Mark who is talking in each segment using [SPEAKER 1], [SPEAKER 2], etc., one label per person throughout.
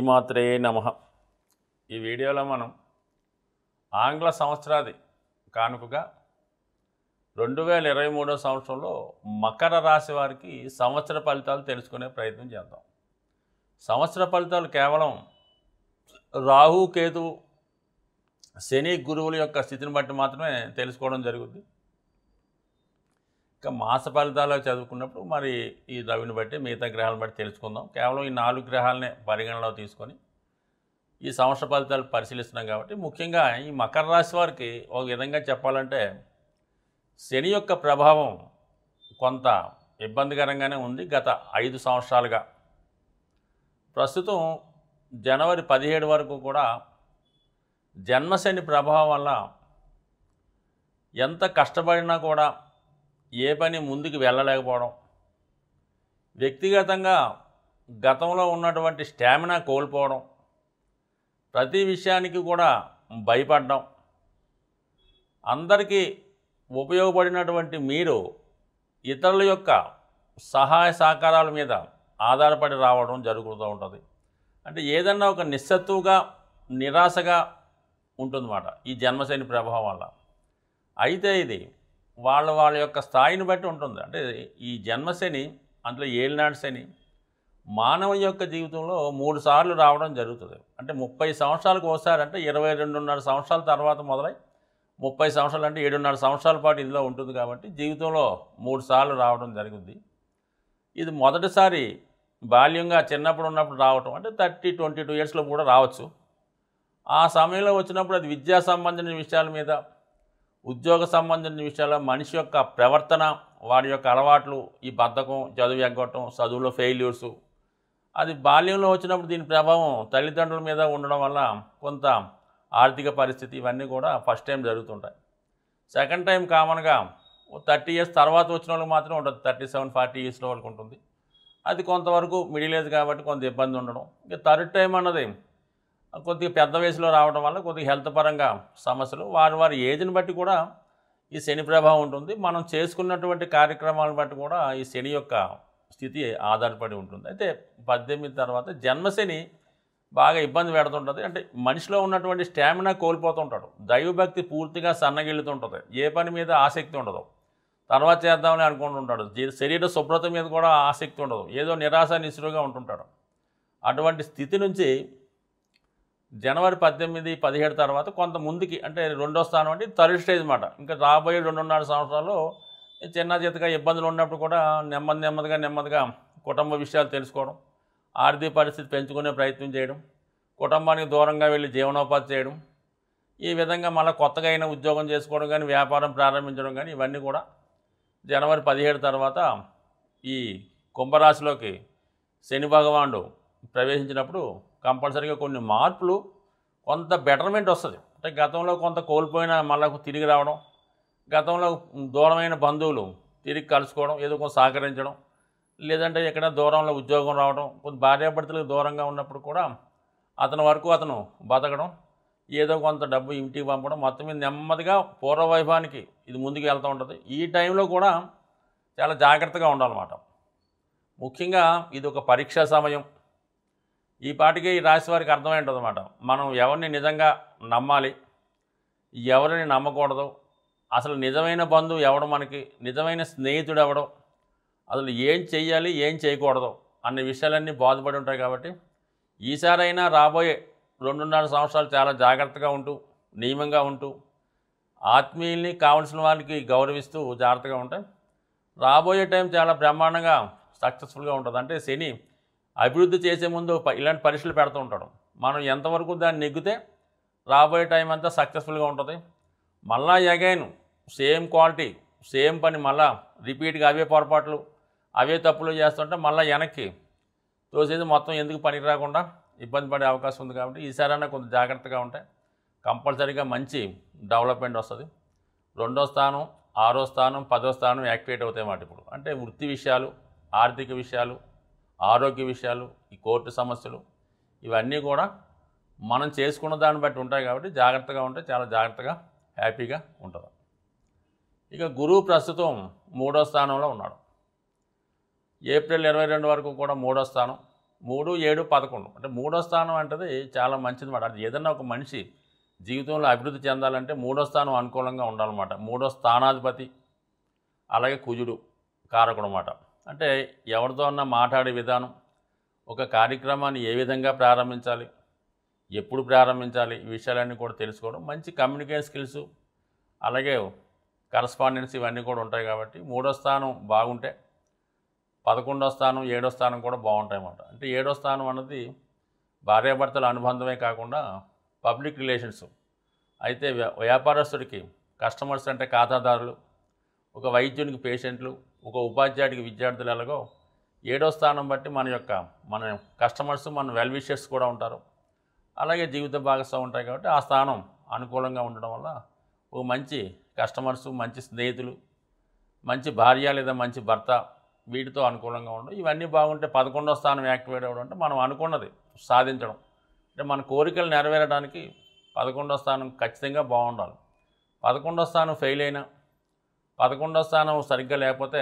[SPEAKER 1] శ్రీమాత్రే నమ ఈ వీడియోలో మనం ఆంగ్ల సంవత్సరాది కానుకగా రెండు వేల ఇరవై మూడో సంవత్సరంలో మకర రాశి వారికి సంవత్సర ఫలితాలు తెలుసుకునే ప్రయత్నం చేద్దాం సంవత్సర ఫలితాలు కేవలం రాహు కేతు శని గురువుల యొక్క స్థితిని బట్టి మాత్రమే తెలుసుకోవడం జరుగుద్ది ఇక మాస ఫలితాలు చదువుకున్నప్పుడు మరి ఈ రవిని బట్టి మిగతా గ్రహాలను బట్టి తెలుసుకుందాం కేవలం ఈ నాలుగు గ్రహాలనే పరిగణలో తీసుకొని ఈ సంవత్సర ఫలితాలు పరిశీలిస్తున్నాం కాబట్టి ముఖ్యంగా ఈ మకర రాశి వారికి ఒక విధంగా చెప్పాలంటే శని యొక్క ప్రభావం కొంత ఇబ్బందికరంగానే ఉంది గత ఐదు సంవత్సరాలుగా ప్రస్తుతం జనవరి పదిహేడు వరకు కూడా జన్మశని ప్రభావం వల్ల ఎంత కష్టపడినా కూడా ఏ పని ముందుకు వెళ్ళలేకపోవడం వ్యక్తిగతంగా గతంలో ఉన్నటువంటి స్టామినా కోల్పోవడం ప్రతి విషయానికి కూడా భయపడడం అందరికీ ఉపయోగపడినటువంటి మీరు ఇతరుల యొక్క సహాయ సహకారాల మీద ఆధారపడి రావడం జరుగుతూ ఉంటుంది అంటే ఏదన్నా ఒక నిస్సత్తువుగా నిరాశగా ఉంటుందన్నమాట ఈ జన్మశని ప్రభావం వల్ల అయితే ఇది వాళ్ళ వాళ్ళ యొక్క స్థాయిని బట్టి ఉంటుంది అంటే ఈ జన్మశని అందులో ఏలినాడు శని మానవ యొక్క జీవితంలో మూడు సార్లు రావడం జరుగుతుంది అంటే ముప్పై సంవత్సరాలకు ఒకసారి అంటే ఇరవై రెండున్నర సంవత్సరాల తర్వాత మొదలై ముప్పై సంవత్సరాలు అంటే ఏడున్నర సంవత్సరాల పాటు ఇందులో ఉంటుంది కాబట్టి జీవితంలో మూడు సార్లు రావడం జరుగుద్ది ఇది మొదటిసారి బాల్యంగా చిన్నప్పుడు ఉన్నప్పుడు రావటం అంటే థర్టీ ట్వంటీ టూ ఇయర్స్లో కూడా రావచ్చు ఆ సమయంలో వచ్చినప్పుడు అది విద్యా సంబంధించిన విషయాల మీద ఉద్యోగ సంబంధించిన విషయాల్లో మనిషి యొక్క ప్రవర్తన వాడి యొక్క అలవాట్లు ఈ బద్ధకం చదువు ఎగ్గొట్టడం చదువులో ఫెయిల్యూర్స్ అది బాల్యంలో వచ్చినప్పుడు దీని ప్రభావం తల్లిదండ్రుల మీద ఉండడం వల్ల కొంత ఆర్థిక పరిస్థితి ఇవన్నీ కూడా ఫస్ట్ టైం జరుగుతుంటాయి సెకండ్ టైం కామన్గా థర్టీ ఇయర్స్ తర్వాత వచ్చిన వాళ్ళకి మాత్రం ఉంటుంది థర్టీ సెవెన్ ఫార్టీ ఇయర్స్లో వాళ్ళకి ఉంటుంది అది కొంతవరకు మిడిల్ ఏజ్ కాబట్టి కొంత ఇబ్బంది ఉండడం ఇక థర్డ్ టైం అన్నది కొద్దిగా పెద్ద వయసులో రావడం వల్ల కొద్దిగా హెల్త్ పరంగా సమస్యలు వారి వారి ఏజ్ని బట్టి కూడా ఈ శని ప్రభావం ఉంటుంది మనం చేసుకున్నటువంటి కార్యక్రమాలను బట్టి కూడా ఈ శని యొక్క స్థితి ఆధారపడి ఉంటుంది అయితే పద్దెనిమిది తర్వాత జన్మశని బాగా ఇబ్బంది పెడుతుంటుంది అంటే మనిషిలో ఉన్నటువంటి స్టామినా కోల్పోతుంటాడు దైవభక్తి పూర్తిగా సన్నగిల్లుతుంటుంది ఏ పని మీద ఆసక్తి ఉండదు తర్వాత చేద్దామని అనుకుంటుంటాడు జీ- శరీర శుభ్రత మీద కూడా ఆసక్తి ఉండదు ఏదో నిరాశ నిస్సులుగా ఉంటుంటాడు అటువంటి స్థితి నుంచి జనవరి పద్దెనిమిది పదిహేడు తర్వాత కొంత ముందుకి అంటే రెండో స్థానం అంటే థర్డ్ స్టేజ్ అనమాట ఇంకా రాబోయే రెండున్నర సంవత్సరాల్లో చిన్న చితగా ఇబ్బందులు ఉన్నప్పుడు కూడా నెమ్మది నెమ్మదిగా నెమ్మదిగా కుటుంబ విషయాలు తెలుసుకోవడం ఆర్థిక పరిస్థితి పెంచుకునే ప్రయత్నం చేయడం కుటుంబానికి దూరంగా వెళ్ళి జీవనోపాధి చేయడం ఈ విధంగా మళ్ళీ కొత్తగా అయిన ఉద్యోగం చేసుకోవడం కానీ వ్యాపారం ప్రారంభించడం కానీ ఇవన్నీ కూడా జనవరి పదిహేడు తర్వాత ఈ కుంభరాశిలోకి శని భగవానుడు ప్రవేశించినప్పుడు కంపల్సరీగా కొన్ని మార్పులు కొంత బెటర్మెంట్ వస్తుంది అంటే గతంలో కొంత కోల్పోయిన మళ్ళీ తిరిగి రావడం గతంలో దూరమైన బంధువులు తిరిగి కలుసుకోవడం ఏదో కొంత సహకరించడం లేదంటే ఎక్కడ దూరంలో ఉద్యోగం రావడం కొంత భార్యాభర్తలకు దూరంగా ఉన్నప్పుడు కూడా అతని వరకు అతను బతకడం ఏదో కొంత డబ్బు ఇంటికి పంపడం మొత్తం మీద నెమ్మదిగా పూర్వ వైభవానికి ఇది ముందుకు వెళ్తూ ఉంటుంది ఈ టైంలో కూడా చాలా జాగ్రత్తగా ఉండాలన్నమాట ముఖ్యంగా ఇది ఒక పరీక్షా సమయం ఈ పాటికి ఈ రాశి వారికి అర్థమై ఉంటుంది అనమాట మనం ఎవరిని నిజంగా నమ్మాలి ఎవరిని నమ్మకూడదు అసలు నిజమైన బంధువు ఎవడు మనకి నిజమైన స్నేహితుడు ఎవడో అసలు ఏం చెయ్యాలి ఏం చేయకూడదు అనే విషయాలన్నీ బాధపడి ఉంటాయి కాబట్టి ఈసారైనా రాబోయే రెండున్నర సంవత్సరాలు చాలా జాగ్రత్తగా ఉంటూ నియమంగా ఉంటూ ఆత్మీయుల్ని కావలసిన వాళ్ళకి గౌరవిస్తూ జాగ్రత్తగా ఉంటాయి రాబోయే టైం చాలా బ్రహ్మాండంగా సక్సెస్ఫుల్గా ఉంటుంది అంటే శని అభివృద్ధి చేసే ముందు ప- ఇలాంటి పరీక్షలు పెడుతూ ఉంటాడు మనం ఎంతవరకు దాన్ని నెగ్గితే రాబోయే టైం అంతా సక్సెస్ఫుల్గా ఉంటుంది మళ్ళా ఎగైన్ సేమ్ క్వాలిటీ సేమ్ పని మళ్ళా రిపీట్గా అవే పొరపాట్లు అవే తప్పులు చేస్తుంటే మళ్ళీ వెనక్కి తోసేది మొత్తం ఎందుకు పనికి రాకుండా ఇబ్బంది పడే అవకాశం ఉంది కాబట్టి ఈసారైనా కొంచెం జాగ్రత్తగా ఉంటే కంపల్సరీగా మంచి డెవలప్మెంట్ వస్తుంది రెండో స్థానం ఆరో స్థానం పదో స్థానం యాక్టివేట్ అవుతాయి మాట ఇప్పుడు అంటే వృత్తి విషయాలు ఆర్థిక విషయాలు ఆరోగ్య విషయాలు ఈ కోర్టు సమస్యలు ఇవన్నీ కూడా మనం చేసుకున్న దాన్ని బట్టి ఉంటాయి కాబట్టి జాగ్రత్తగా ఉంటే చాలా జాగ్రత్తగా హ్యాపీగా ఉంటుంది ఇక గురువు ప్రస్తుతం మూడో స్థానంలో ఉన్నాడు ఏప్రిల్ ఇరవై రెండు వరకు కూడా మూడో స్థానం మూడు ఏడు పదకొండు అంటే మూడో స్థానం అంటది చాలా మంచిది మాట అది ఏదన్నా ఒక మనిషి జీవితంలో అభివృద్ధి చెందాలంటే మూడో స్థానం అనుకూలంగా ఉండాలన్నమాట మూడో స్థానాధిపతి అలాగే కుజుడు కారకుడు అన్నమాట అంటే ఎవరితో అన్నా మాట్లాడే విధానం ఒక కార్యక్రమాన్ని ఏ విధంగా ప్రారంభించాలి ఎప్పుడు ప్రారంభించాలి ఈ విషయాలన్నీ కూడా తెలుసుకోవడం మంచి కమ్యూనికేషన్ స్కిల్స్ అలాగే కరస్పాండెన్స్ ఇవన్నీ కూడా ఉంటాయి కాబట్టి మూడో స్థానం బాగుంటే పదకొండో స్థానం ఏడో స్థానం కూడా బాగుంటాయి అన్నమాట అంటే ఏడో స్థానం అన్నది భార్యాభర్తల అనుబంధమే కాకుండా పబ్లిక్ రిలేషన్స్ అయితే వ్య- వ్యాపారస్తుడికి కస్టమర్స్ అంటే ఖాతాదారులు ఒక వైద్యునికి పేషెంట్లు ఒక ఉపాధ్యాయుడికి విద్యార్థులు ఎలాగో ఏడో స్థానం బట్టి మన యొక్క మన కస్టమర్స్ మన వెల్ విషర్స్ కూడా ఉంటారు అలాగే జీవిత భాగస్వామి ఉంటాయి కాబట్టి ఆ స్థానం అనుకూలంగా ఉండడం వల్ల ఒక మంచి కస్టమర్స్ మంచి స్నేహితులు మంచి భార్య లేదా మంచి భర్త వీటితో అనుకూలంగా ఉండడం ఇవన్నీ బాగుంటే పదకొండో స్థానం యాక్టివేట్ అవ్వడం అంటే మనం అనుకున్నది సాధించడం అంటే మన కోరికలు నెరవేరడానికి పదకొండో స్థానం ఖచ్చితంగా బాగుండాలి పదకొండో స్థానం ఫెయిల్ అయినా పదకొండో స్థానం సరిగ్గా లేకపోతే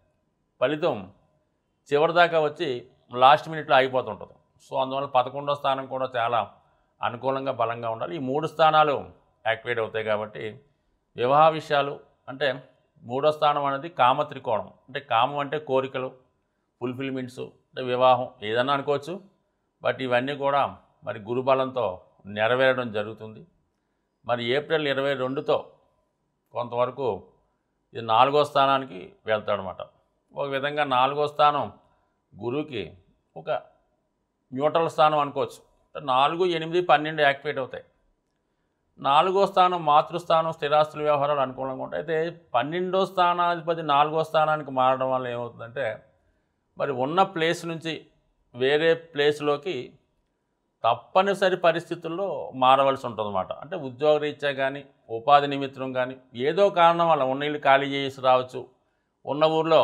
[SPEAKER 1] ఫలితం చివరిదాకా వచ్చి లాస్ట్ మినిట్లో అయిపోతుంటుంది సో అందువల్ల పదకొండో స్థానం కూడా చాలా అనుకూలంగా బలంగా ఉండాలి ఈ మూడు స్థానాలు యాక్టివేట్ అవుతాయి కాబట్టి వివాహ విషయాలు అంటే మూడో స్థానం అనేది కామ త్రికోణం అంటే కామం అంటే కోరికలు ఫుల్ఫిల్మెంట్స్ అంటే వివాహం ఏదన్నా అనుకోవచ్చు బట్ ఇవన్నీ కూడా మరి గురుబలంతో నెరవేరడం జరుగుతుంది మరి ఏప్రిల్ ఇరవై రెండుతో కొంతవరకు ఇది నాలుగో స్థానానికి వెళ్తాడనమాట ఒక విధంగా నాలుగో స్థానం గురువుకి ఒక న్యూట్రల్ స్థానం అనుకోవచ్చు అంటే నాలుగు ఎనిమిది పన్నెండు యాక్టివేట్ అవుతాయి నాలుగో స్థానం మాతృస్థానం స్థిరాస్తుల వ్యవహారాలు అనుకూలంగా ఉంటాయి అయితే పన్నెండో స్థానాధిపతి నాలుగో స్థానానికి మారడం వల్ల ఏమవుతుందంటే మరి ఉన్న ప్లేస్ నుంచి వేరే ప్లేస్లోకి తప్పనిసరి పరిస్థితుల్లో మారవలసి ఉంటుందన్నమాట అంటే ఉద్యోగరీత్యా కానీ ఉపాధి నిమిత్తం కానీ ఏదో కారణం వల్ల ఉన్న ఇల్లు ఖాళీ చేసి రావచ్చు ఉన్న ఊర్లో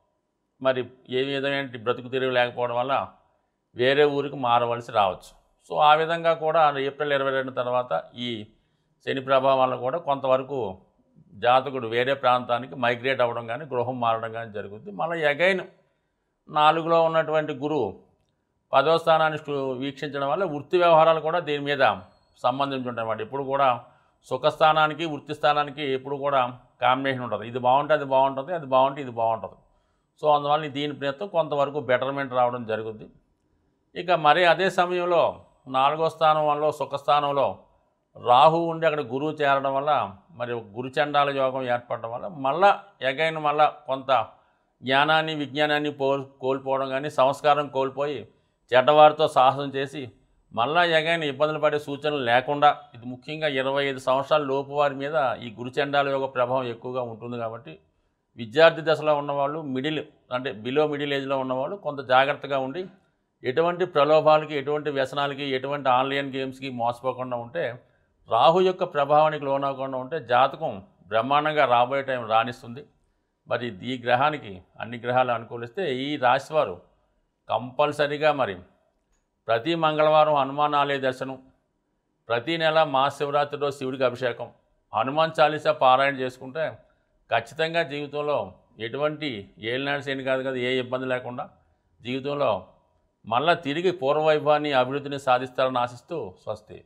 [SPEAKER 1] మరి ఏ విధమైన బ్రతుకు తెరువు లేకపోవడం వల్ల వేరే ఊరికి మారవలసి రావచ్చు సో ఆ విధంగా కూడా ఏప్రిల్ ఇరవై రెండు తర్వాత ఈ శని ప్రభావం వల్ల కూడా కొంతవరకు జాతకుడు వేరే ప్రాంతానికి మైగ్రేట్ అవ్వడం కానీ గృహం మారడం కానీ జరుగుతుంది మళ్ళీ అగైన్ నాలుగులో ఉన్నటువంటి గురువు పదవ స్థానాన్ని stu- వీక్షించడం వల్ల వృత్తి వ్యవహారాలు కూడా దీని మీద సంబంధించి ఉంటాయి అన్నమాట ఎప్పుడు కూడా సుఖస్థానానికి వృత్తి స్థానానికి ఎప్పుడు కూడా కాంబినేషన్ ఉంటుంది ఇది బాగుంటే అది బాగుంటుంది అది బాగుంటే ఇది బాగుంటుంది సో అందువల్ల దీని ప్రయత్నం కొంతవరకు బెటర్మెంట్ రావడం జరుగుద్ది ఇక మరి అదే సమయంలో నాలుగో స్థానం వల్ల సుఖస్థానంలో రాహు ఉండి అక్కడ గురువు చేరడం వల్ల మరి ఒక గురుచండాల యోగం ఏర్పడడం వల్ల మళ్ళా ఎగైన్ మళ్ళా కొంత జ్ఞానాన్ని విజ్ఞానాన్ని పో కోల్పోవడం కానీ సంస్కారం కోల్పోయి చెడ్డవారితో సాహసం చేసి మళ్ళా ఎగైన్ ఇబ్బందులు పడే సూచనలు లేకుండా ఇది ముఖ్యంగా ఇరవై ఐదు సంవత్సరాల లోపు వారి మీద ఈ గురుచండాల యోగ ప్రభావం ఎక్కువగా ఉంటుంది కాబట్టి విద్యార్థి దశలో ఉన్నవాళ్ళు మిడిల్ అంటే బిలో మిడిల్ ఏజ్లో ఉన్నవాళ్ళు కొంత జాగ్రత్తగా ఉండి ఎటువంటి ప్రలోభాలకి ఎటువంటి వ్యసనాలకి ఎటువంటి ఆన్లైన్ గేమ్స్కి మోసపోకుండా ఉంటే రాహు యొక్క ప్రభావానికి లోనవ్వకుండా ఉంటే జాతకం బ్రహ్మాండంగా రాబోయే టైం రాణిస్తుంది మరి ఈ గ్రహానికి అన్ని గ్రహాలు అనుకూలిస్తే ఈ రాశివారు కంపల్సరీగా మరి ప్రతి మంగళవారం హనుమాన్ ఆలయ దర్శనం ప్రతి నెల మహాశివరాత్రిలో శివుడికి అభిషేకం హనుమాన్ చాలీసా పారాయణ చేసుకుంటే ఖచ్చితంగా జీవితంలో ఎటువంటి ఏలినాడు శని కాదు కదా ఏ ఇబ్బంది లేకుండా జీవితంలో మళ్ళా తిరిగి పూర్వవైభవాన్ని అభివృద్ధిని సాధిస్తారని ఆశిస్తూ స్వస్తి